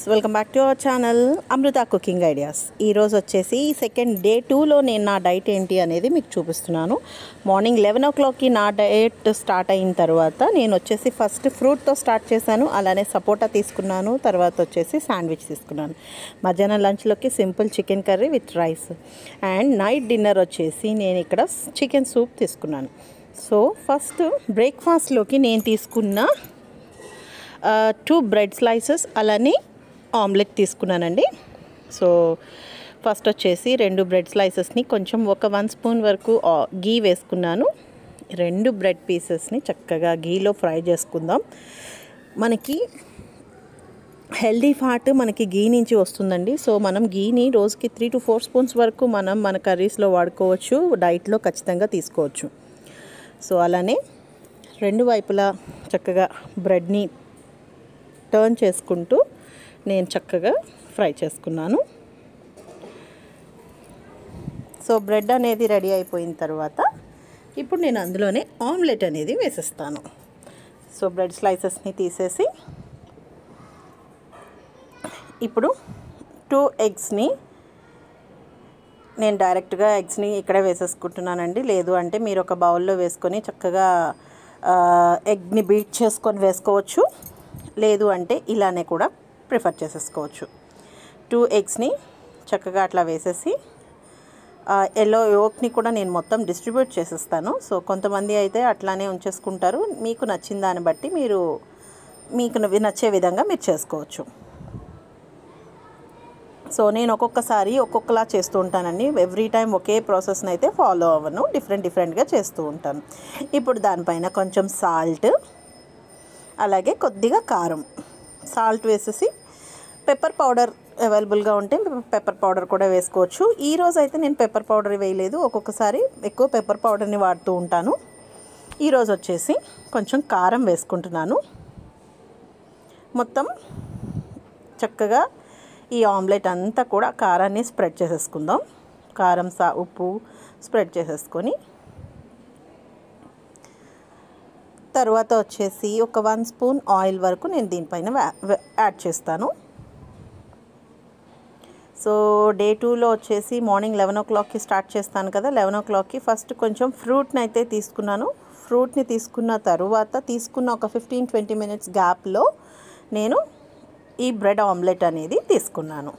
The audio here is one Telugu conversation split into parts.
welcome back to our channel Amrutha cooking ideas ఈరోజు వచ్చేసి సెకండ్ డే టూలో నేను నా డైట్ ఏంటి అనేది మీకు చూపిస్తున్నాను మార్నింగ్ లెవెన్ ఓ క్లాక్కి నా డైట్ స్టార్ట్ అయిన తర్వాత నేను వచ్చేసి ఫస్ట్ ఫ్రూట్తో స్టార్ట్ చేశాను అలానే సపోటా తీసుకున్నాను తర్వాత వచ్చేసి శాండ్విచ్ తీసుకున్నాను మధ్యాహ్నం లంచ్లోకి simple chicken curry with rice and night dinner వచ్చేసి నేను ఇక్కడ చికెన్ సూప్ తీసుకున్నాను సో ఫస్ట్ బ్రేక్ఫాస్ట్లోకి నేను తీసుకున్న టూ బ్రెడ్ స్లైసెస్ అలానే ఆమ్లెట్ తీసుకున్నానండి సో ఫస్ట్ వచ్చేసి రెండు బ్రెడ్ స్లైసెస్ని కొంచెం ఒక వన్ స్పూన్ వరకు ఆ- గీ వేసుకున్నాను రెండు బ్రెడ్ పీసెస్ని చక్కగా గీలో ఫ్రై చేసుకుందాం మనకి హెల్దీ ఫ్యాట్ మనకి గీ నుంచి వస్తుందండి సో మనం గీని రోజుకి త్రీ టు ఫోర్ స్పూన్స్ వరకు మనం మన కర్రీస్లో వాడుకోవచ్చు డైట్లో ఖచ్చితంగా తీసుకోవచ్చు సో అలానే రెండు వైపులా చక్కగా బ్రెడ్ని టర్న్ చేసుకుంటూ నేను చక్కగా ఫ్రై చేసుకున్నాను సో బ్రెడ్ అనేది రెడీ అయిపోయిన తర్వాత ఇప్పుడు నేను అందులోనే ఆమ్లెట్ అనేది వేసేస్తాను సో బ్రెడ్ స్లైసెస్ని తీసేసి ఇప్పుడు టూ ఎగ్స్ని నేను డైరెక్ట్గా ఎగ్స్ని ఇక్కడే వేసేసుకుంటున్నానండి లేదు అంటే మీరు ఒక బౌల్లో వేసుకొని చక్కగా ఆ, ఎగ్ని బీట్ చేసుకొని వేసుకోవచ్చు లేదు అంటే ఇలానే కూడా ప్రిఫర్ చేసేసుకోవచ్చు టూ ఎగ్స్ని చక్కగా అట్లా వేసేసి ఎల్లో యోక్ని కూడా నేను మొత్తం డిస్ట్రిబ్యూట్ చేసేస్తాను సో కొంతమంది అయితే అట్లానే ఉంచేసుకుంటారు మీకు నచ్చిన దాన్ని బట్టి మీరు మీకు నచ్చే విధంగా మీరు చేసుకోవచ్చు సో నేను ఒక్కొక్కసారి ఒక్కొక్కలా చేస్తూ ఉంటానండి ఎవ్రీ టైం ఒకే ప్రాసెస్ని అయితే ఫాలో అవ్వను డిఫరెంట్ డిఫరెంట్గా చేస్తూ ఉంటాను ఇప్పుడు దానిపైన కొంచెం సాల్ట్ అలాగే కొద్దిగా కారం సాల్ట్ వేసేసి పెప్పర్ పౌడర్ అవైలబుల్గా ఉంటే పెప్పర్ పౌడర్ కూడా వేసుకోవచ్చు ఈ రోజు అయితే నేను పెప్పర్ పౌడర్ వేయలేదు ఒక్కొక్కసారి ఎక్కువ పెప్పర్ పౌడర్ని వాడుతూ ఉంటాను ఈరోజు వచ్చేసి కొంచెం కారం వేసుకుంటున్నాను మొత్తం చక్కగా ఈ ఆమ్లెట్ అంతా కూడా కారాన్ని స్ప్రెడ్ చేసేసుకుందాం కారం సా ఉప్పు స్ప్రెడ్ చేసేసుకొని తర్వాత వచ్చేసి ఒక వన్ స్పూన్ ఆయిల్ వరకు నేను దీనిపైన వా- వా- యాడ్ చేస్తాను సో డే టూలో వచ్చేసి మార్నింగ్ లెవెన్ ఓ క్లాక్కి స్టార్ట్ చేస్తాను కదా లెవెన్ ఓ క్లాక్కి ఫస్ట్ కొంచెం ఫ్రూట్ని అయితే తీసుకున్నాను ఫ్రూట్ని తీసుకున్న తరువాత తీసుకున్న ఒక ఫిఫ్టీన్ ట్వంటీ మినిట్స్ గ్యాప్లో నేను ఈ బ్రెడ్ ఆమ్లెట్ అనేది తీసుకున్నాను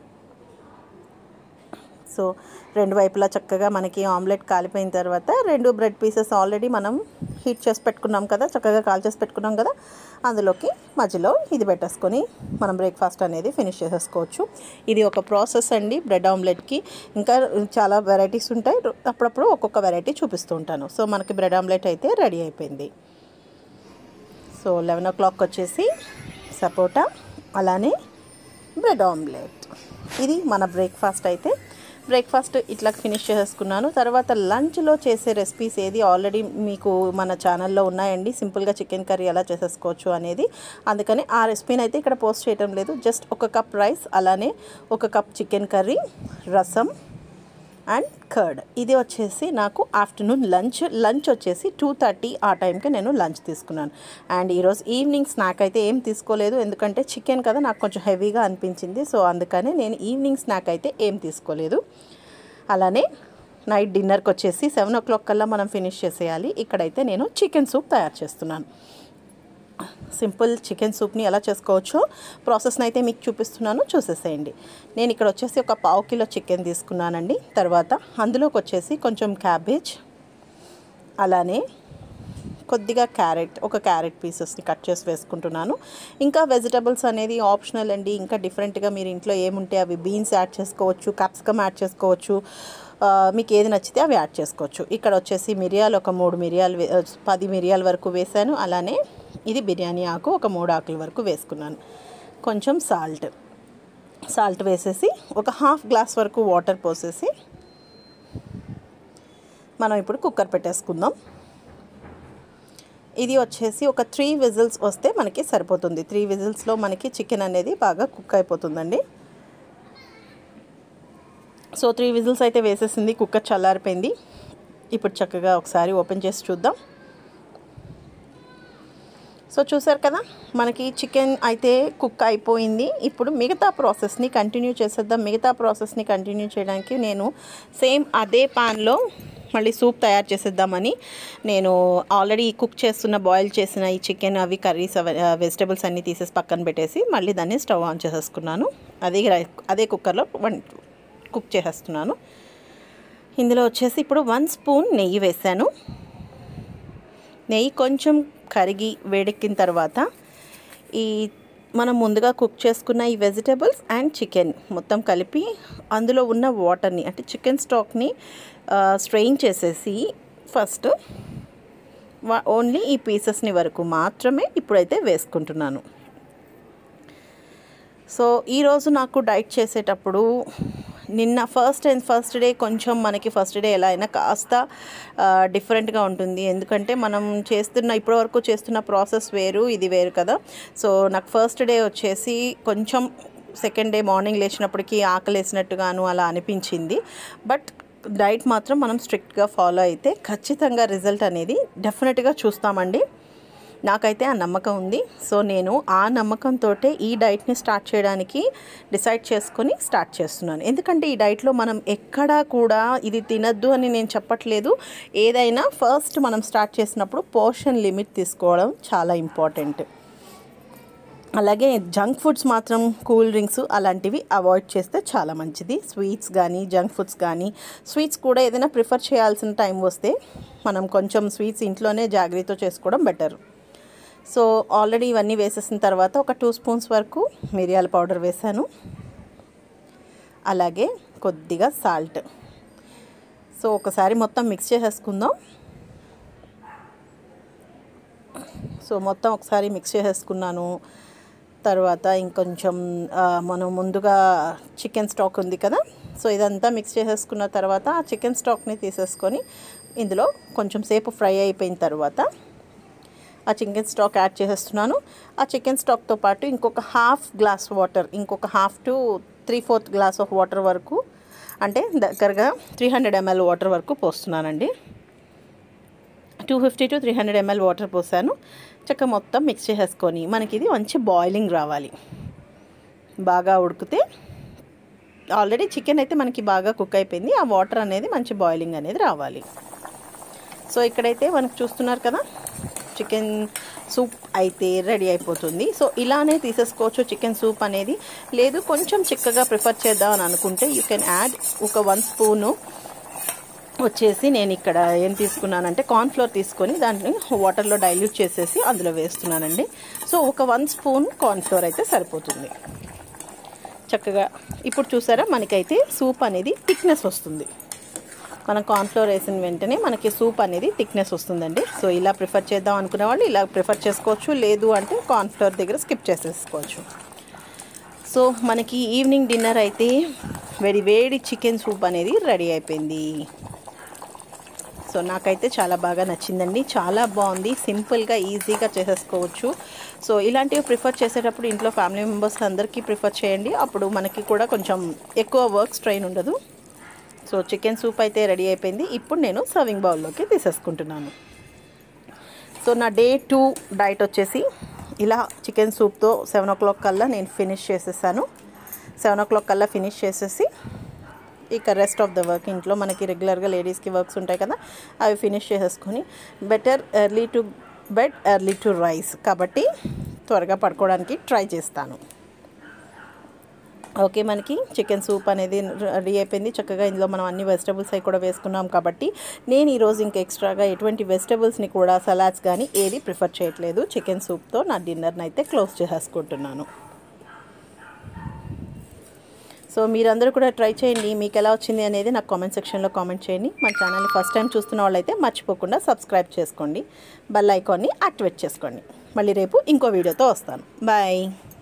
సో రెండు వైపులా చక్కగా మనకి ఆమ్లెట్ కాలిపోయిన తర్వాత రెండు బ్రెడ్ పీసెస్ ఆల్రెడీ మనం హీట్ చేసి పెట్టుకున్నాం కదా చక్కగా కాల్ చేసి పెట్టుకున్నాం కదా అందులోకి మధ్యలో ఇది పెట్టేసుకొని మనం బ్రేక్ఫాస్ట్ అనేది ఫినిష్ చేసేసుకోవచ్చు ఇది ఒక ప్రాసెస్ అండి బ్రెడ్ ఆమ్లెట్కి ఇంకా చాలా వెరైటీస్ ఉంటాయి అప్పుడప్పుడు ఒక్కొక్క వెరైటీ చూపిస్తూ ఉంటాను సో మనకి బ్రెడ్ ఆమ్లెట్ అయితే రెడీ అయిపోయింది సో లెవెన్ ఓ క్లాక్ వచ్చేసి సపోటా అలానే బ్రెడ్ ఆమ్లెట్ ఇది మన బ్రేక్ఫాస్ట్ అయితే బ్రేక్ఫాస్ట్ ఇట్లా ఫినిష్ చేసేసుకున్నాను తర్వాత లంచ్లో చేసే రెసిపీస్ ఏది ఆల్రెడీ మీకు మన ఛానల్లో ఉన్నాయండి సింపుల్గా చికెన్ కర్రీ ఎలా చేసేసుకోవచ్చు అనేది అందుకని ఆ రెసిపీని అయితే ఇక్కడ పోస్ట్ చేయడం లేదు జస్ట్ ఒక కప్ రైస్ అలానే ఒక కప్ చికెన్ కర్రీ రసం అండ్ కర్డ్ ఇది వచ్చేసి నాకు ఆఫ్టర్నూన్ లంచ్ లంచ్ వచ్చేసి టూ థర్టీ ఆ టైంకి నేను లంచ్ తీసుకున్నాను అండ్ ఈరోజు ఈవినింగ్ స్నాక్ అయితే ఏం తీసుకోలేదు ఎందుకంటే చికెన్ కదా నాకు కొంచెం హెవీగా అనిపించింది సో అందుకనే నేను ఈవినింగ్ స్నాక్ అయితే ఏం తీసుకోలేదు అలానే నైట్ డిన్నర్కి వచ్చేసి సెవెన్ ఓ క్లాక్ కల్లా మనం ఫినిష్ చేసేయాలి ఇక్కడైతే నేను చికెన్ సూప్ తయారు చేస్తున్నాను సింపుల్ చికెన్ సూప్ని ఎలా చేసుకోవచ్చో ప్రాసెస్ని అయితే మీకు చూపిస్తున్నాను చూసేసేయండి నేను ఇక్కడ వచ్చేసి ఒక పావు కిలో చికెన్ తీసుకున్నానండి తర్వాత అందులోకి వచ్చేసి కొంచెం క్యాబేజ్ అలానే కొద్దిగా క్యారెట్ ఒక క్యారెట్ పీసెస్ని కట్ చేసి వేసుకుంటున్నాను ఇంకా వెజిటబుల్స్ అనేది ఆప్షనల్ అండి ఇంకా డిఫరెంట్గా మీరు ఇంట్లో ఏముంటే అవి బీన్స్ యాడ్ చేసుకోవచ్చు క్యాప్సికమ్ యాడ్ చేసుకోవచ్చు ఆ, మీకు ఏది నచ్చితే అవి యాడ్ చేసుకోవచ్చు ఇక్కడ వచ్చేసి మిరియాలు ఒక మూడు మిరియాలు వే- పది మిరియాల వరకు వేసాను అలానే ఇది బిర్యానీ ఆకు ఒక మూడు ఆకుల వరకు వేసుకున్నాను కొంచెం సాల్ట్ సాల్ట్ వేసేసి ఒక హాఫ్ గ్లాస్ వరకు వాటర్ పోసేసి మనం ఇప్పుడు కుక్కర్ పెట్టేసుకుందాం ఇది వచ్చేసి ఒక త్రీ విజిల్స్ వస్తే మనకి సరిపోతుంది త్రీ విజిల్స్లో మనకి చికెన్ అనేది బాగా కుక్ అయిపోతుందండి సో త్రీ విజిల్స్ అయితే వేసేసింది కుక్కర్ చల్లారిపోయింది ఇప్పుడు చక్కగా ఒకసారి ఓపెన్ చేసి చూద్దాం సో చూసారు కదా మనకి చికెన్ అయితే కుక్ అయిపోయింది ఇప్పుడు మిగతా ప్రాసెస్ని కంటిన్యూ చేసేద్దాం మిగతా ప్రాసెస్ని కంటిన్యూ చేయడానికి నేను సేమ్ అదే పాన్లో మళ్ళీ సూప్ తయారు చేసేద్దామని నేను ఆల్రెడీ కుక్ చేస్తున్న బాయిల్ చేసిన ఈ చికెన్ అవి కర్రీస్ వెజిటబుల్స్ అన్నీ తీసేసి పక్కన పెట్టేసి మళ్ళీ దాన్ని స్టవ్ ఆన్ చేసేసుకున్నాను అదే రై- అదే కుక్కర్లో వన్ కుక్ చేసేస్తున్నాను ఇందులో వచ్చేసి ఇప్పుడు వన్ స్పూన్ నెయ్యి వేసాను నెయ్యి కొంచెం కరిగి వేడెక్కిన తర్వాత ఈ మనం ముందుగా కుక్ చేసుకున్న ఈ వెజిటేబుల్స్ అండ్ చికెన్ మొత్తం కలిపి అందులో ఉన్న వాటర్ని అంటే చికెన్ స్టాక్ని స్ట్రెయిన్ చేసేసి ఫస్ట్ ఓన్లీ ఈ పీసెస్ని వరకు మాత్రమే ఇప్పుడైతే వేసుకుంటున్నాను సో ఈరోజు నాకు డైట్ చేసేటప్పుడు నిన్న ఫస్ట్ అండ్ ఫస్ట్ డే కొంచెం మనకి ఫస్ట్ డే ఎలా అయినా కాస్త డిఫరెంట్గా ఉంటుంది ఎందుకంటే మనం చేస్తున్న ఇప్పటివరకు చేస్తున్న ప్రాసెస్ వేరు ఇది వేరు కదా సో నాకు ఫస్ట్ డే వచ్చేసి కొంచెం సెకండ్ డే మార్నింగ్ లేచినప్పటికీ ఆకలి వేసినట్టుగాను అలా అనిపించింది బట్ డైట్ మాత్రం మనం స్ట్రిక్ట్గా ఫాలో అయితే ఖచ్చితంగా రిజల్ట్ అనేది డెఫినెట్గా చూస్తామండి నాకైతే ఆ నమ్మకం ఉంది సో నేను ఆ నమ్మకంతో ఈ డైట్ని స్టార్ట్ చేయడానికి డిసైడ్ చేసుకొని స్టార్ట్ చేస్తున్నాను ఎందుకంటే ఈ డైట్లో మనం ఎక్కడా కూడా ఇది తినద్దు అని నేను చెప్పట్లేదు ఏదైనా ఫస్ట్ మనం స్టార్ట్ చేసినప్పుడు పోర్షన్ లిమిట్ తీసుకోవడం చాలా ఇంపార్టెంట్ అలాగే జంక్ ఫుడ్స్ మాత్రం కూల్ డ్రింక్స్ అలాంటివి అవాయిడ్ చేస్తే చాలా మంచిది స్వీట్స్ కానీ జంక్ ఫుడ్స్ కానీ స్వీట్స్ కూడా ఏదైనా ప్రిఫర్ చేయాల్సిన టైం వస్తే మనం కొంచెం స్వీట్స్ ఇంట్లోనే జాగ్రత్త చేసుకోవడం బెటర్ సో ఆల్రెడీ ఇవన్నీ వేసేసిన తర్వాత ఒక టూ స్పూన్స్ వరకు మిరియాల పౌడర్ వేసాను అలాగే కొద్దిగా సాల్ట్ సో ఒకసారి మొత్తం మిక్స్ చేసేసుకుందాం సో మొత్తం ఒకసారి మిక్స్ చేసేసుకున్నాను తర్వాత ఇంకొంచెం ఆ, మనం ముందుగా చికెన్ స్టాక్ ఉంది కదా సో ఇదంతా మిక్స్ చేసేసుకున్న తర్వాత ఆ చికెన్ స్టాక్ని తీసేసుకొని ఇందులో కొంచెం సేపు ఫ్రై అయిపోయిన తర్వాత ఆ చికెన్ స్టాక్ యాడ్ చేసేస్తున్నాను ఆ చికెన్ స్టాక్తో పాటు ఇంకొక హాఫ్ గ్లాస్ వాటర్ ఇంకొక half to three fourth glass of water వరకు అంటే దగ్గరగా త్రీ హండ్రెడ్ ఎంఎల్ వాటర్ వరకు పోస్తున్నానండి two fifty to three hundred ML water పోసాను చక్క మొత్తం మిక్స్ చేసేసుకొని మనకి ఇది మంచి బాయిలింగ్ రావాలి బాగా ఉడికితే ఆల్రెడీ చికెన్ అయితే మనకి బాగా కుక్ అయిపోయింది ఆ వాటర్ అనేది మంచి బాయిలింగ్ అనేది రావాలి సో ఇక్కడైతే మనకు చూస్తున్నారు కదా చికెన్ సూప్ అయితే రెడీ అయిపోతుంది సో ఇలానే తీసేసుకోవచ్చు చికెన్ సూప్ అనేది లేదు కొంచెం చిక్కగా ప్రిఫర్ చేద్దాం అని అనుకుంటే యూ కెన్ యాడ్ ఒక వన్ స్పూను వచ్చేసి నేను ఇక్కడ ఏం తీసుకున్నానంటే కార్న్ఫ్లోర్ తీసుకొని దాన్ని వాటర్లో డైల్యూట్ చేసేసి అందులో వేస్తున్నానండి సో ఒక వన్ స్పూన్ కార్న్ఫ్లోర్ అయితే సరిపోతుంది చక్కగా ఇప్పుడు చూసారా మనకైతే సూప్ అనేది థిక్నెస్ వస్తుంది మనం కార్న్ఫ్లోర్ వేసిన వెంటనే మనకి సూప్ అనేది థిక్నెస్ వస్తుందండి సో ఇలా ప్రిఫర్ చేద్దాం అనుకునే వాళ్ళు ఇలా ప్రిఫర్ చేసుకోవచ్చు లేదు అంటే కార్న్ఫ్లోర్ దగ్గర స్కిప్ చేసేసుకోవచ్చు సో మనకి ఈవినింగ్ డిన్నర్ అయితే వేడి వేడి చికెన్ సూప్ అనేది రెడీ అయిపోయింది సో నాకైతే చాలా బాగా నచ్చిందండి చాలా బాగుంది సింపుల్గా ఈజీగా చేసేసుకోవచ్చు సో ఇలాంటివి ప్రిఫర్ చేసేటప్పుడు ఇంట్లో ఫ్యామిలీ మెంబర్స్ అందరికీ ప్రిఫర్ చేయండి అప్పుడు మనకి కూడా కొంచెం ఎక్కువ వర్క్ స్ట్రెయిన్ ఉండదు సో చికెన్ సూప్ అయితే రెడీ అయిపోయింది ఇప్పుడు నేను సర్వింగ్ బౌల్లోకి తీసేసుకుంటున్నాను సో నా డే టూ డైట్ వచ్చేసి ఇలా చికెన్ సూప్తో సెవెన్ ఓ క్లాక్ కల్లా నేను ఫినిష్ చేసేసాను సెవెన్ ఓ క్లాక్ కల్లా ఫినిష్ చేసేసి ఇక రెస్ట్ ఆఫ్ ద వర్క్ ఇంట్లో మనకి రెగ్యులర్గా లేడీస్కి వర్క్స్ ఉంటాయి కదా అవి ఫినిష్ చేసేసుకొని better early to bed early to rise కాబట్టి త్వరగా పడుకోవడానికి ట్రై చేస్తాను ఓకే మనకి చికెన్ సూప్ అనేది రెడీ అయిపోయింది చక్కగా ఇందులో మనం అన్ని వెజిటబుల్స్ అవి కూడా వేసుకున్నాం కాబట్టి నేను ఈరోజు ఇంకా ఎక్స్ట్రాగా ఎటువంటి వెజిటబుల్స్ని కూడా సలాడ్స్ కానీ ఏది ప్రిఫర్ చేయట్లేదు చికెన్ సూప్తో నా డిన్నర్ని అయితే క్లోజ్ చేసేసుకుంటున్నాను సో మీరందరూ కూడా ట్రై చేయండి మీకు ఎలా వచ్చింది అనేది నాకు కామెంట్ సెక్షన్లో కామెంట్ చేయండి మన ఛానల్ని ఫస్ట్ టైం చూస్తున్న వాళ్ళైతే మర్చిపోకుండా సబ్స్క్రైబ్ చేసుకోండి బెల్ ఐకాన్ని యాక్టివేట్ చేసుకోండి మళ్ళీ రేపు ఇంకో వీడియోతో వస్తాను బాయ్